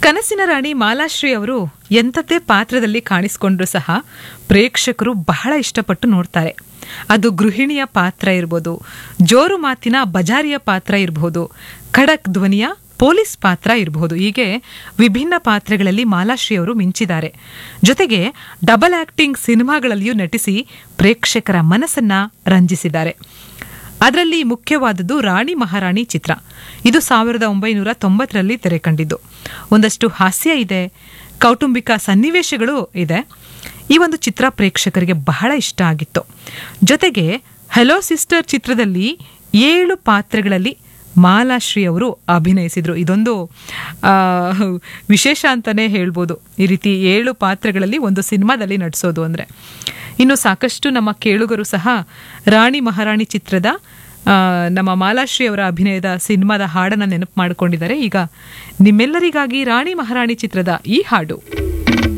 ಕನಸಿನ ರಾಣಿ ಮಾಲಾಶ್ರೀ ಅವರು ಎಂಥದ್ದೇ ಪಾತ್ರದಲ್ಲಿ ಕಾಣಿಸ್ಕೊಂಡ್ರು ಸಹ ಪ್ರೇಕ್ಷಕರು ಬಹಳ ಇಷ್ಟಪಟ್ಟು ನೋಡ್ತಾರೆ ಅದು ಗೃಹಿಣಿಯ ಪಾತ್ರ ಇರ್ಬೋದು ಜೋರು ಮಾತಿನ ಬಜಾರಿಯ ಪಾತ್ರ ಇರಬಹುದು ಖಡಕ್ ಧ್ವನಿಯ ಪೊಲೀಸ್ ಪಾತ್ರ ಇರಬಹುದು ಹೀಗೆ ವಿಭಿನ್ನ ಪಾತ್ರಗಳಲ್ಲಿ ಮಾಲಾಶ್ರೀ ಅವರು ಮಿಂಚಿದ್ದಾರೆ ಜೊತೆಗೆ ಡಬಲ್ ಆಕ್ಟಿಂಗ್ ಸಿನಿಮಾಗಳಲ್ಲಿಯೂ ನಟಿಸಿ ಪ್ರೇಕ್ಷಕರ ಮನಸ್ಸನ್ನ ರಂಜಿಸಿದ್ದಾರೆ ಅದರಲ್ಲಿ ಮುಖ್ಯವಾದದ್ದು ರಾಣಿ ಮಹಾರಾಣಿ ಚಿತ್ರ ಇದು ಸಾವಿರದ ಒಂಬೈನೂರ ತೊಂಬತ್ತರಲ್ಲಿ ತೆರೆ ಕಂಡಿದ್ದು ಒಂದಷ್ಟು ಹಾಸ್ಯ ಇದೆ ಕೌಟುಂಬಿಕ ಸನ್ನಿವೇಶಗಳು ಇದೆ ಈ ಒಂದು ಚಿತ್ರ ಪ್ರೇಕ್ಷಕರಿಗೆ ಬಹಳ ಇಷ್ಟ ಆಗಿತ್ತು ಜೊತೆಗೆ ಹಲೋ ಸಿಸ್ಟರ್ ಚಿತ್ರದಲ್ಲಿ ಏಳು ಪಾತ್ರಗಳಲ್ಲಿ ಮಾಲಾಶ್ರೀ ಅವರು ಅಭಿನಯಿಸಿದ್ರು ಇದೊಂದು ಆ, ವಿಶೇಷ ಅಂತಾನೆ ಹೇಳ್ಬೋದು ಈ ರೀತಿ ಏಳು ಪಾತ್ರಗಳಲ್ಲಿ ಒಂದು ಸಿನಿಮಾದಲ್ಲಿ ನಟಿಸೋದು ಅಂದರೆ ಇನ್ನು ಸಾಕಷ್ಟು ನಮ್ಮ ಕೇಳುಗರು ಸಹ ರಾಣಿ ಮಹಾರಾಣಿ ಚಿತ್ರದ ಆ, ನಮ್ಮ ಮಾಲಾಶ್ರೀ ಅವರ ಅಭಿನಯದ ಸಿನಿಮಾದ ಹಾಡನ್ನು ನೆನಪು ಮಾಡಿಕೊಂಡಿದ್ದಾರೆ ಈಗ ನಿಮ್ಮೆಲ್ಲರಿಗಾಗಿ ರಾಣಿ ಮಹಾರಾಣಿ ಚಿತ್ರದ ಈ ಹಾಡು